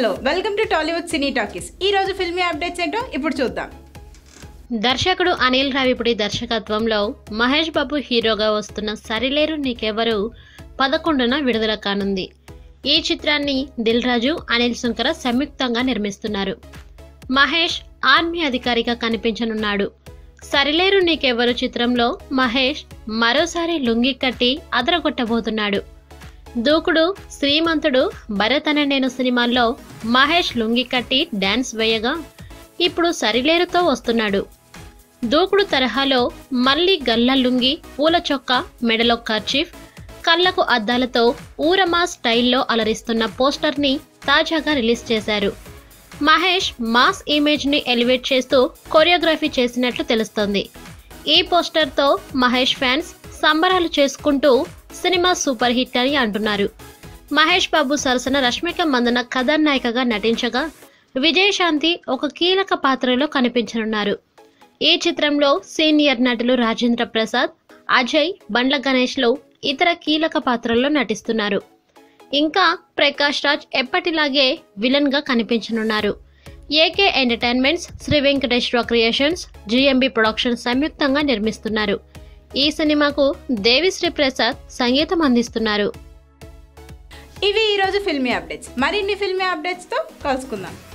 hello welcome to Tollywood cine talkies ఈ రోజు filmy updates ఏంటో ఇప్పుడు చూద్దాం దర్శకుడు అనిల్ రావిపుడి దర్శకత్వంలో మహేష్ బాబు హీరోగా వస్తున్న సరిలేరు నీకెవరు పదకొండున విడుదల కానుంది ఈ చిత్రాన్ని దిల్ రాజు అనిల్ శంకర సంయుక్తంగా నిర్మిస్తున్నారు మహేష్ ఆర్మీ అధికారిగా కనిపించనున్నాడు సరిలేరు నీకెవరు చిత్రంలో మహేష్ మరోసారి లుంగి కట్టి అదరగొట్టబోతున్నాడు దూకుడు శ్రీమంతుడు భరత్ అనే నేను సినిమాల్లో మహేష్ లుంగి కట్టి డాన్స్ వేయగా ఇప్పుడు సరిలేరుతో వస్తున్నాడు దూకుడు తరహాలో మళ్ళీ గల్ల లుంగి పూల చొక్కా మెడలో కర్చీఫ్ కళ్ళకు అద్దాలతో ఊరమా స్టైల్లో అలరిస్తున్న పోస్టర్ని తాజాగా రిలీజ్ చేశారు మహేష్ మాస్ ఇమేజ్ని ఎలివేట్ చేస్తూ కొరియోగ్రఫీ చేసినట్లు తెలుస్తోంది ఈ పోస్టర్తో మహేష్ ఫ్యాన్స్ సంబరాలు చేసుకుంటూ సినిమా సూపర్ హిట్ అని అంటున్నారు మహేష్ బాబు సరసన రష్మిక మందన కథానాయికగా నటించగా విజయశాంతి ఒక కీలక పాత్రలో కనిపించనున్నారు ఈ చిత్రంలో సీనియర్ నటులు రాజేంద్ర ప్రసాద్ అజయ్ బండ్ల గణేష్లు ఇతర కీలక పాత్రల్లో నటిస్తున్నారు ఇంకా ప్రకాష్ రాజ్ ఎప్పటిలాగే విలన్ గా కనిపించనున్నారు AK Entertainments Shri Venkateswara Creations GMB Productions సంయుక్తంగా నిర్మిస్తున్నారు ఈ సినిమాకు దేవిశ్రీ ప్రసాద్ సంగీతం అందిస్తున్నారు ఇవి ఈ రోజు ఫిల్మీ అప్డేట్స్ మరిన్ని ఫిల్మీ అప్డేట్స్తో కలుసుకుందాం